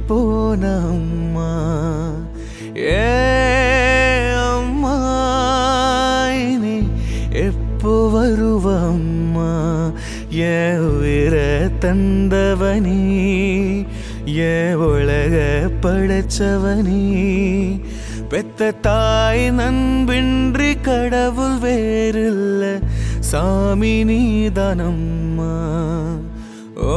போன அம்மா ஏ அம்மா இனி எப்போ வருவ அம்மா ஏ உயிர தந்தவனி ஏ உலக படைச்சவனி பெத்த தாய் நண்பின்றி கடவுள் வேறில்ல சாமி நீதானம்மா ஓ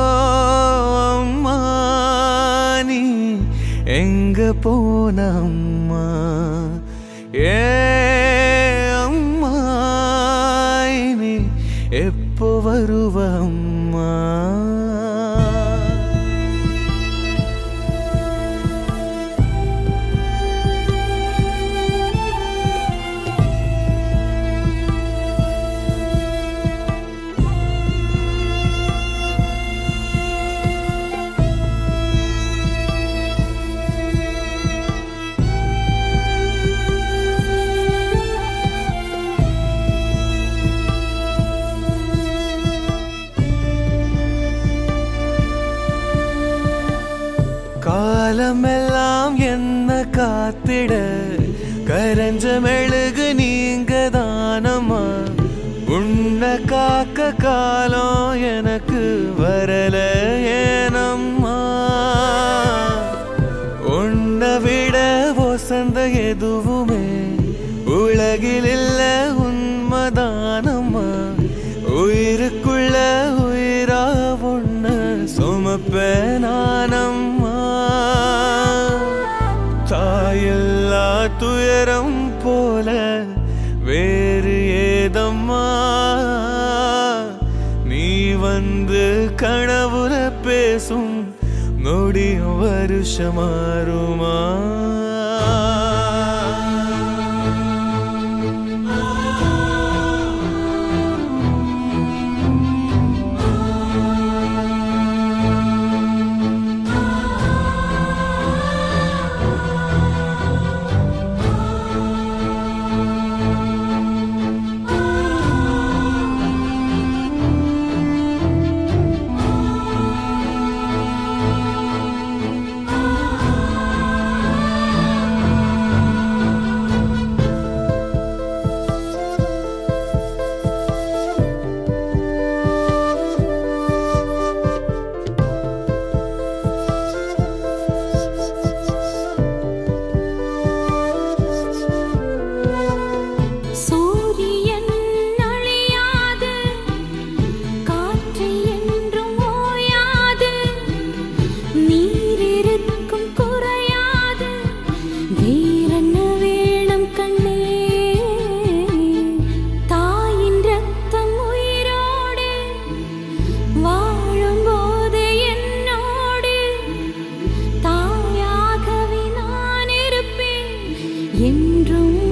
அம்மா நீ எங்க போன அம்மா ஏ அம்மா இனி எப்போ வருவ அம்மா காலமெல்லாம் என்ன காத்திட கரஞ்ச மெழுகு நீங்க தானம்மா உன்னை காக்க காலம் எனக்கு வரல ஏனம்மா உன்னை விட வசந்த எதுவுமே உலகில் இல்ல உண்மைதானம்மா உயிருக்குள்ள உயிரா ஒண்ணு சுமப்ப நானம்மா தாயில்லா துயரம் போல வேறு ஏதம்மா நீ வந்து கனவுல பேசும் நொடியும் வருஷமாறுமா சூரியன் அழியாது காற்று என்றும் ஓயாது நீர் இருக்கும் குறையாது வேறென்ன வேணும் கண்ணே தாயின் ரத்தம் உயிரோடு வாழும்போது என்னோடு தாயாகவே நான் இருப்பேன் என்றும்